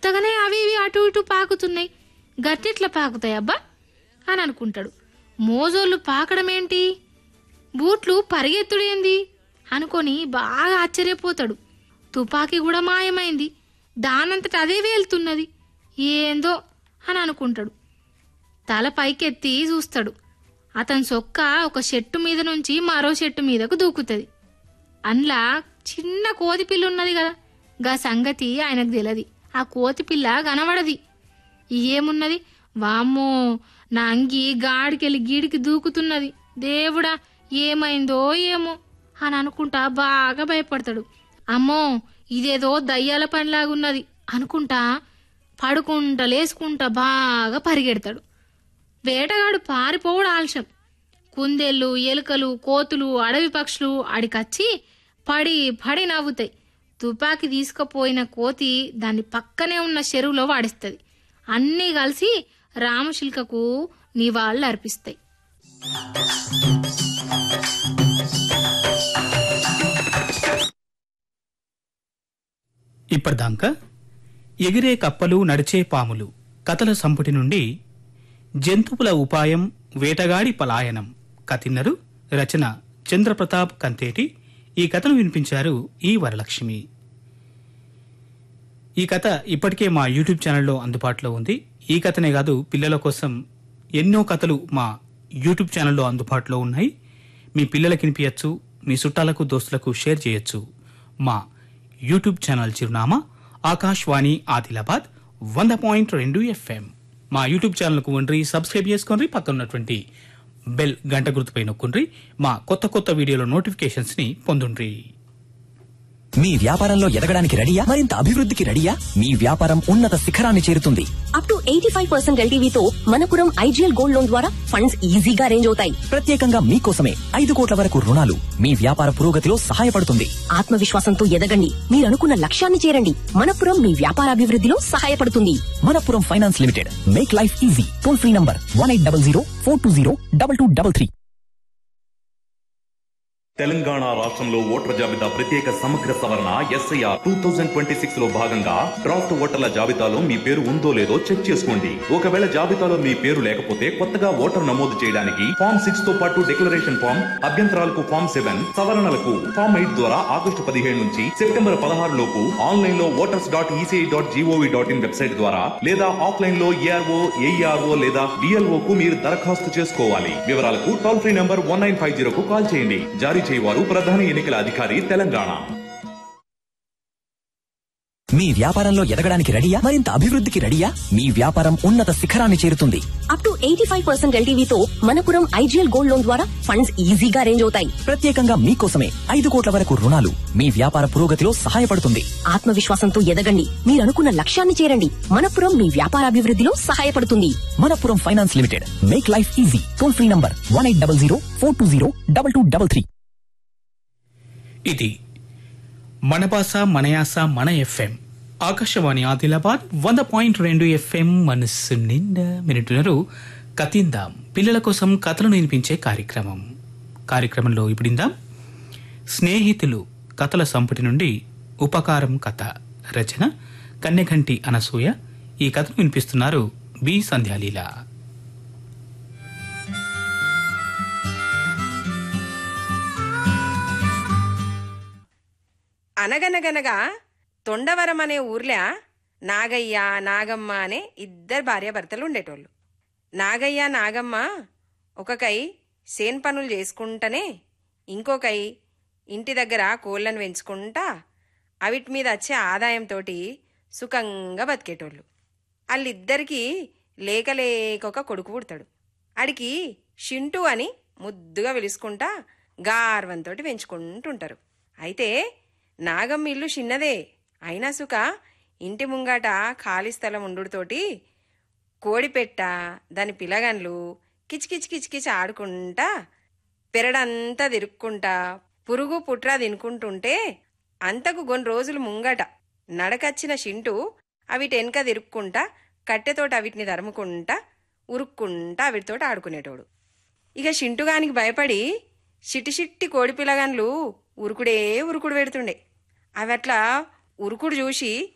ఉత్తగానే అవి ఇవి అటు ఇటు పాకుతున్నాయి గట్టిట్లా పాకుతాయి అబ్బా అని అనుకుంటాడు మోజోళ్ళు పాకడం ఏంటి బూట్లు పరిగెత్తుడేంది అనుకొని బాగా ఆశ్చర్యపోతాడు తుపాకీ కూడా మాయమైంది దానంతట అదే వేలుతున్నది ఏందో అని అనుకుంటాడు తల పైకెత్తి చూస్తాడు అతని సొక్క ఒక చెట్టు మీద నుంచి మరో చెట్టు మీదకు దూకుతుంది అందులో చిన్న కోతి పిల్ల ఉన్నది కదా గా సంగతి ఆయనకు తెలియదు ఆ కోతి పిల్ల కనబడది ఏమున్నది వామ్మో నా అంగి గాడికెళ్ళి గీడికి దూకుతున్నది దేవుడా ఏమైందో ఏమో అని అనుకుంటా బాగా భయపడతాడు అమ్మో ఇదేదో దయ్యాల పనిలాగున్నది అనుకుంటా పడుకుంటా లేసుకుంటా బాగా పరిగెడతాడు వేటగాడు పారిపోవడం ఆలస్యం కుందేళ్ళు ఎలుకలు కోతులు అడవి పక్షులు అడికచ్చి పడి పడి నవ్వుతాయి తుపాకీ తీసుకుపోయిన కోతి దాన్ని పక్కనే ఉన్న చెరువులో వాడిస్తుంది అన్నీ కలిసి రామశిల్కకు నివాళులు అర్పిస్తాయి ఇప్పటిదాకా ఎగిరే కప్పలు నడిచే పాములు కథల సంపుటి నుండి జంతువుల ఉపాయం వేటగాడి పలాయనం కథిన్నరు రచన చంద్రప్రతాప్ కంతేటి ఈ కథను వినిపించారు ఈ వరలక్ష్మి ఈ కథ ఇప్పటికే మా యూట్యూబ్ ఛానల్లో అందుబాటులో ఉంది ఈ కథనే కాదు పిల్లల కోసం ఎన్నో కథలు మా యూట్యూబ్ ఛానల్లో అందుబాటులో ఉన్నాయి మీ పిల్లలకి వినిపించచ్చు మీ చుట్టాలకు దోస్తులకు షేర్ చేయొచ్చు మా యూట్యూబ్ ఛానల్ చిరునామా ఆకాశవాణి ఆదిలాబాద్ వంద పాయింట్ రెండు ఎఫ్ఎం మా యూట్యూబ్ ఛానల్కు వండ్రి సబ్స్క్రైబ్ చేసుకోండి పక్కన ఉన్నటువంటి బెల్ గంట గుర్తుపై నొక్కుండ్రి మా కొత్త కొత్త వీడియోల నోటిఫికేషన్స్ ని పొందుండ్రి మీ వ్యాపారంలో ఎదగడానికి రెడీయా మరింత అభివృద్ధికి రెడీయా మీ వ్యాపారం ఉన్నత శిఖరాన్ని చేరుతుంది up to eighty five percent ఎల్టీవీతో మనపురం ఐజీఎల్ గోల్డ్ లోన్ ద్వారా ఫండ్స్ ఈజీగా అరేంజ్ అవుతాయి ప్రత్యేకంగా మీకోసమే ఐదు కోట్ల వరకు రుణాలు మీ వ్యాపార పురోగతిలో సహాయపడుతుంది ఆత్మవిశ్వాసంతో ఎదగండి మీరు అనుకున్న లక్ష్యాన్ని చేరండి మనపురం మీ వ్యాపారాభివృద్ధిలో సహాయపడుతుంది Manappuram finance limited make life easy toll free number one eight double zero four two zero double two double three Telangana రాష్ట్రంలో ఓటర్ల జాబితా ప్రత్యేక సమగ్ర సవరణ SIR two thousand twenty six లో భాగంగా డ్రాఫ్ట్ ఓటర్ల జాబితాలో మీ పేరు ఉందో లేదో చెక్ చేసుకోండి ఒకవేళ జాబితాలో మీ పేరు లేకపోతే కొత్తగా ఓటర్ నమోదు చేయడానికి ఫామ్ సిక్స్ తో పాటు డిక్లరేషన్ ఫామ్ అభ్యంతరాలకు ఫామ్ సెవెన్ సవరణలకు ఫామ్ ఎయిట్ ద్వారా ఆగస్టు పదిహేడు నుంచి సెప్టెంబర్ పదహారు లోపు ఆన్లైన్ లో voters dot ECI dot GOV dot in website ద్వారా లేదా ఆఫ్లైన్ లో ఏఆర్ఓ ఏఈఆర్ఓ లేదా డిఎల్ఓ కు మీరు దరఖాస్తు చేసుకోవాలి వివరాలకు toll free number one nine five zero కు కాల్ చేయండి జారీ చేయవారు ప్రధాన ఎన్నికల అధికారి తెలంగాణ మీ వ్యాపారంలో ఎదగడానికి రెడీయా మరింత అభివృద్ధికి రెడీయా మీ వ్యాపారం ఉన్నత శిఖరాన్ని చేరుతుంది up to eighty five percent ఎల్టీవీతో మనపురం ఐజీఎల్ గోల్డ్ లోన్ ద్వారా ఫండ్స్ ఈజీగా అరేంజ్ అవుతాయి ప్రత్యేకంగా మీకోసమే ఐదు కోట్ల వరకు రుణాలు మీ వ్యాపార పురోగతిలో సహాయపడుతుంది ఆత్మవిశ్వాసంతో ఎదగండి మీరు అనుకున్న లక్ష్యాన్ని చేరండి మనపురం మీ వ్యాపారాభివృద్ధిలో సహాయపడుతుంది Manappuram finance limited make life easy toll free number one eight double zero four two zero double two double three ఇది మన భాష మన యాస మన ఎఫ్ఎం ఆకాశవాణి ఆదిలాబాద్ వంద పాయింట్ రెండు ఎఫ్ఎం మనస్సు నిండా మినిటున్నరు కతిందాం పిల్లల కోసం కథలను వినిపించే కార్యక్రమం కార్యక్రమంలో ఇప్పుడిందాం స్నేహితులు కథల సంపుటి నుండి ఉపకారం కథ రచన కన్నెగంటి అనసూయ ఈ కథను వినిపిస్తున్నారు బి సంధ్యాలీల అనగనగనగా తొండవరం అనే ఊర్లో నాగయ్య నాగమ్మ అనే ఇద్దరు భార్యాభర్తలు ఉండేటోళ్ళు నాగయ్య నాగమ్మ ఒకకై సేన్ పనులు చేసుకుంటనే ఇంకొకై ఇంటి దగ్గర కోళ్ళను పెంచుకుంటా అవిటి మీద వచ్చే ఆదాయంతో సుఖంగా బతికేటోళ్ళు వాళ్ళిద్దరికీ లేక లేక ఒక కొడుకు పుడతాడు ఆడికి షింటు అని ముద్దుగా పిలుచుకుంటా గార్వంతో పెంచుకుంటుంటారు అయితే నాగమ్మ ఇల్లు చిన్నదే అయినా సుఖ ఇంటి ముంగట ఖాళీ స్థలం ఉండుతోటి కోడిపెట్ట దాని పిలగన్లు కిచకిచ్ కిచకిచ్ ఆడుకుంటా పెరడంతా తిరుక్కుంటా పురుగు పుట్రా తినుకుంటుంటే అంతకు కొన్ని రోజులు ముంగట నడకచ్చిన షింటు అవిటెనక తిరుక్కుంటా కట్టెతోటి అవిటిని తరుముకుంటా ఉరుక్కుంటా అవిటితోటి ఆడుకునేటోడు ఇక షింటుగానికి భయపడి చిట్టి చిట్టి కోడి పిల్లగాన్లు ఉరుకుడే ఉరుకుడు పెడుతుండే అవి అట్లా ఉరుకుడు చూసి